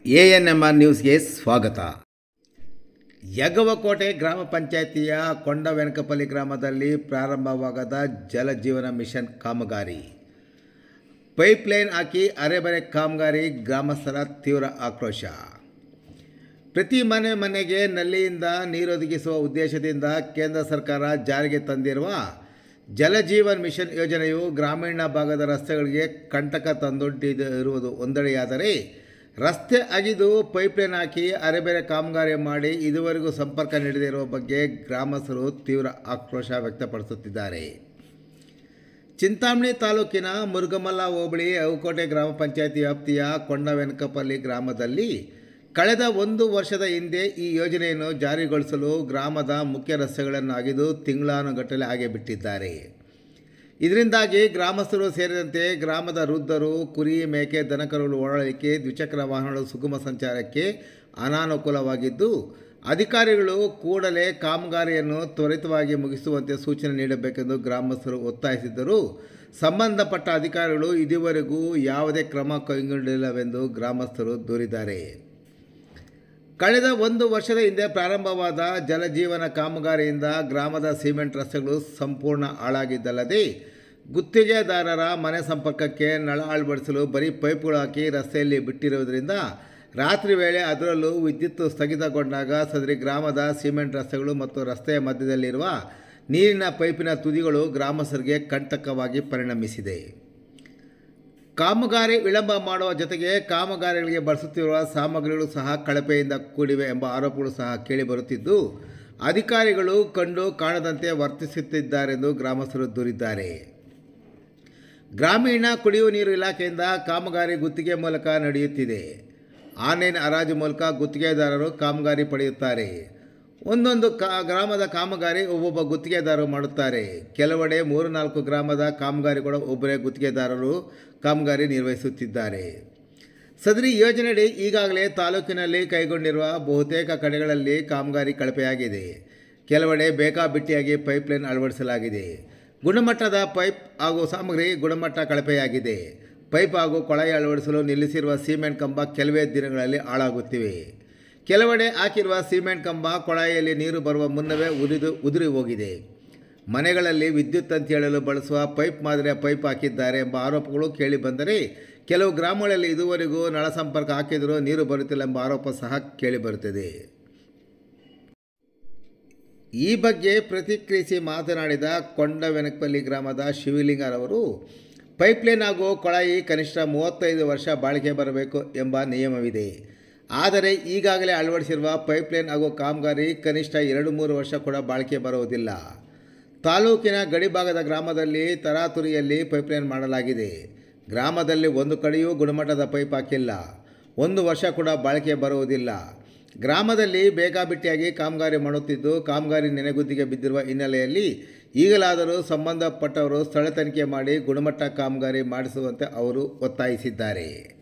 A N M R ನ್ಯೂಸ್ಗೆ ಸ್ವಾಗತ ಯಗವಕೋಟೆ ಗ್ರಾಮ ಪಂಚಾಯಿತಿಯ ಕೊಂಡವೆನಕಪಲ್ಲಿ ಗ್ರಾಮದಲ್ಲಿ ಪ್ರಾರಂಭವಾಗದ ಜಲಜೀವನ ಮಿಷನ್ ಕಾಮಗಾರಿ ಪೈಪ್ಲೈನ್ ಹಾಕಿ ಅರೆಬರೆ ಕಾಮಗಾರಿ ಗ್ರಾಮಸ್ಥರ ತೀವ್ರ ಆಕ್ರೋಶ ಪ್ರತಿ ಮನೆ ಮನೆಗೆ ನಲ್ಲಿಯಿಂದ ನೀರೊದಗಿಸುವ ಉದ್ದೇಶದಿಂದ ಕೇಂದ್ರ ಸರ್ಕಾರ ಜಾರಿಗೆ ತಂದಿರುವ ಜಲಜೀವನ್ ಮಿಷನ್ ಯೋಜನೆಯು ಗ್ರಾಮೀಣ ಭಾಗದ ರಸ್ತೆಗಳಿಗೆ ಕಂಟಕ ತಂದೊಡ್ಡಿರುವುದು ಒಂದೆಡೆಯಾದರೆ ರಸ್ತೆ ಅಗಿದು ಪೈಪ್ಲೈನ್ ಹಾಕಿ ಅರೆಬೆರೆ ಕಾಮಗಾರಿ ಮಾಡಿ ಇದುವರೆಗೂ ಸಂಪರ್ಕ ನೀಡದೇ ಇರುವ ಬಗ್ಗೆ ಗ್ರಾಮಸ್ಥರು ತೀವ್ರ ಆಕ್ರೋಶ ವ್ಯಕ್ತಪಡಿಸುತ್ತಿದ್ದಾರೆ ಚಿಂತಾಮಣಿ ತಾಲೂಕಿನ ಮುರುಗಮಲ್ಲ ಹೋಬಳಿ ಅವಕೋಟೆ ಗ್ರಾಮ ಪಂಚಾಯತಿ ವ್ಯಾಪ್ತಿಯ ಕೊಂಡವೆನಕಪಲ್ಲಿ ಗ್ರಾಮದಲ್ಲಿ ಕಳೆದ ಒಂದು ವರ್ಷದ ಹಿಂದೆ ಈ ಯೋಜನೆಯನ್ನು ಜಾರಿಗೊಳಿಸಲು ಗ್ರಾಮದ ಮುಖ್ಯ ರಸ್ತೆಗಳನ್ನು ಅಗೆದು ತಿಂಗಳಾನುಗಟ್ಟಲೆ ಹಾಗೆ ಬಿಟ್ಟಿದ್ದಾರೆ ಇದರಿಂದಾಗಿ ಗ್ರಾಮಸ್ಥರು ಸೇರಿದಂತೆ ಗ್ರಾಮದ ವೃದ್ಧರು ಕುರಿ ಮೇಕೆ ದನಕರುಗಳು ಓಡಾಡಲಿಕ್ಕೆ ದ್ವಿಚಕ್ರ ವಾಹನಗಳು ಸುಗಮ ಸಂಚಾರಕ್ಕೆ ಅನಾನುಕೂಲವಾಗಿದ್ದು ಅಧಿಕಾರಿಗಳು ಕೂಡಲೇ ಕಾಮಗಾರಿಯನ್ನು ತ್ವರಿತವಾಗಿ ಮುಗಿಸುವಂತೆ ಸೂಚನೆ ನೀಡಬೇಕೆಂದು ಗ್ರಾಮಸ್ಥರು ಒತ್ತಾಯಿಸಿದ್ದರು ಸಂಬಂಧಪಟ್ಟ ಅಧಿಕಾರಿಗಳು ಇದುವರೆಗೂ ಯಾವುದೇ ಕ್ರಮ ಕೈಗೊಂಡಿಲ್ಲವೆಂದು ಗ್ರಾಮಸ್ಥರು ದೂರಿದ್ದಾರೆ ಕಳೆದ ಒಂದು ವರ್ಷದ ಹಿಂದೆ ಪ್ರಾರಂಭವಾದ ಜಲಜೀವನ ಕಾಮಗಾರಿಯಿಂದ ಗ್ರಾಮದ ಸಿಮೆಂಟ್ ರಸ್ತೆಗಳು ಸಂಪೂರ್ಣ ಹಾಳಾಗಿದ್ದಲ್ಲದೆ ಗುತ್ತಿಗೆದಾರರ ಮನೆ ಸಂಪರ್ಕಕ್ಕೆ ನಳ ಅಳವಡಿಸಲು ಬರೀ ಪೈಪ್ಗಳು ಹಾಕಿ ರಸ್ತೆಯಲ್ಲಿ ಬಿಟ್ಟಿರುವುದರಿಂದ ರಾತ್ರಿ ವೇಳೆ ಅದರಲ್ಲೂ ವಿದ್ಯುತ್ ಸ್ಥಗಿತಗೊಂಡಾಗ ಸದರಿ ಗ್ರಾಮದ ಸಿಮೆಂಟ್ ರಸ್ತೆಗಳು ಮತ್ತು ರಸ್ತೆಯ ಮಧ್ಯದಲ್ಲಿರುವ ನೀರಿನ ಪೈಪಿನ ತುದಿಗಳು ಗ್ರಾಮಸ್ಥರಿಗೆ ಕಂಟಕವಾಗಿ ಪರಿಣಮಿಸಿದೆ ಕಾಮಗಾರಿ ವಿಳಂಬ ಮಾಡುವ ಜೊತೆಗೆ ಕಾಮಗಾರಿಗಳಿಗೆ ಬಳಸುತ್ತಿರುವ ಸಾಮಗ್ರಿಗಳು ಸಹ ಕಳಪೆಯಿಂದ ಕೂಡಿವೆ ಎಂಬ ಆರೋಪಗಳು ಸಹ ಕೇಳಿಬರುತ್ತಿದ್ದು ಅಧಿಕಾರಿಗಳು ಕಂಡು ಕಾಣದಂತೆ ವರ್ತಿಸುತ್ತಿದ್ದಾರೆಂದು ಗ್ರಾಮಸ್ಥರು ದೂರಿದ್ದಾರೆ ಗ್ರಾಮೀಣ ಕುಡಿಯುವ ನೀರು ಇಲಾಖೆಯಿಂದ ಕಾಮಗಾರಿ ಗುತ್ತಿಗೆ ಮೂಲಕ ನಡೆಯುತ್ತಿದೆ ಆನ್ಲೈನ್ ಹರಾಜು ಮೂಲಕ ಗುತ್ತಿಗೆದಾರರು ಕಾಮಗಾರಿ ಪಡೆಯುತ್ತಾರೆ ಒಂದೊಂದು ಕಾ ಗ್ರಾಮದ ಕಾಮಗಾರಿ ಒಬ್ಬೊಬ್ಬ ಗುತ್ತಿಗೆದಾರರು ಮಾಡುತ್ತಾರೆ ಕೆಲವೆಡೆ ಮೂರು ನಾಲ್ಕು ಗ್ರಾಮದ ಕಾಮಗಾರಿಗಳು ಒಬ್ಬರೇ ಗುತ್ತಿಗೆದಾರರು ಕಾಮಗಾರಿ ನಿರ್ವಹಿಸುತ್ತಿದ್ದಾರೆ ಸದರಿ ಯೋಜನೆಯಡಿ ಈಗಾಗಲೇ ತಾಲೂಕಿನಲ್ಲಿ ಕೈಗೊಂಡಿರುವ ಬಹುತೇಕ ಕಡೆಗಳಲ್ಲಿ ಕಾಮಗಾರಿ ಕಳಪೆಯಾಗಿದೆ ಕೆಲವೆಡೆ ಬೇಕಾಬಿಟ್ಟಿಯಾಗಿ ಪೈಪ್ಲೈನ್ ಅಳವಡಿಸಲಾಗಿದೆ ಗುಣಮಟ್ಟದ ಪೈಪ್ ಹಾಗೂ ಸಾಮಗ್ರಿ ಗುಣಮಟ್ಟ ಕಳಪೆಯಾಗಿದೆ ಪೈಪ್ ಹಾಗೂ ಕೊಳಾಯಿ ಅಳವಡಿಸಲು ನಿಲ್ಲಿಸಿರುವ ಸಿಮೆಂಟ್ ಕಂಬ ಕೆಲವೇ ದಿನಗಳಲ್ಲಿ ಹಾಳಾಗುತ್ತಿವೆ ಕೆಲವೆಡೆ ಹಾಕಿರುವ ಸಿಮೆಂಟ್ ಕಂಬ ಕೊಳಾಯಿಯಲ್ಲಿ ನೀರು ಬರುವ ಮುನ್ನವೇ ಉರಿದು ಉದುರಿ ಹೋಗಿದೆ ಮನೆಗಳಲ್ಲಿ ವಿದ್ಯುತ್ ಅಂತ ಹೇಳಲು ಬಳಸುವ ಪೈಪ್ ಮಾದರಿಯ ಪೈಪ್ ಹಾಕಿದ್ದಾರೆ ಎಂಬ ಆರೋಪಗಳು ಕೇಳಿಬಂದರೆ ಕೆಲವು ಗ್ರಾಮಗಳಲ್ಲಿ ಇದುವರೆಗೂ ನಳ ಸಂಪರ್ಕ ಹಾಕಿದರೂ ನೀರು ಬರುತ್ತಿಲ್ಲ ಎಂಬ ಆರೋಪ ಸಹ ಕೇಳಿಬರುತ್ತದೆ ಈ ಬಗ್ಗೆ ಪ್ರತಿಕ್ರಿಯಿಸಿ ಮಾತನಾಡಿದ ಕೊಂಡವೆನಕಪಲ್ಲಿ ಗ್ರಾಮದ ಶಿವಲಿಂಗರವರು ಪೈಪ್ಲೈನ್ ಹಾಗೂ ಕೊಳಾಯಿ ಕನಿಷ್ಠ ಮೂವತ್ತೈದು ವರ್ಷ ಬಾಳಿಕೆ ಬರಬೇಕು ಎಂಬ ನಿಯಮವಿದೆ ಆದರೆ ಈಗಾಗಲೇ ಅಳವಡಿಸಿರುವ ಪೈಪ್ಲೈನ್ ಹಾಗೂ ಕಾಮಗಾರಿ ಕನಿಷ್ಠ ಎರಡು ಮೂರು ವರ್ಷ ಕೂಡ ಬಾಳಿಕೆ ಬರುವುದಿಲ್ಲ ತಾಲೂಕಿನ ಗಡಿಭಾಗದ ಗ್ರಾಮದಲ್ಲಿ ತರಾತುರಿಯಲ್ಲಿ ಪೈಪ್ಲೈನ್ ಮಾಡಲಾಗಿದೆ ಗ್ರಾಮದಲ್ಲಿ ಒಂದು ಕಡೆಯೂ ಗುಣಮಟ್ಟದ ಪೈಪ್ ಹಾಕಿಲ್ಲ ಒಂದು ವರ್ಷ ಕೂಡ ಬಾಳಿಕೆ ಬರುವುದಿಲ್ಲ ಗ್ರಾಮದಲ್ಲಿ ಬೇಕಾಬಿಟ್ಟಿಯಾಗಿ ಕಾಮಗಾರಿ ಮಾಡುತ್ತಿದ್ದು ಕಾಮಗಾರಿ ನೆನೆಗುದ್ದಿಗೆ ಬಿದ್ದಿರುವ ಹಿನ್ನೆಲೆಯಲ್ಲಿ ಈಗಲಾದರೂ ಸಂಬಂಧಪಟ್ಟವರು ಸ್ಥಳ ತನಿಖೆ ಮಾಡಿ ಗುಣಮಟ್ಟ ಕಾಮಗಾರಿ ಮಾಡಿಸುವಂತೆ ಅವರು ಒತ್ತಾಯಿಸಿದ್ದಾರೆ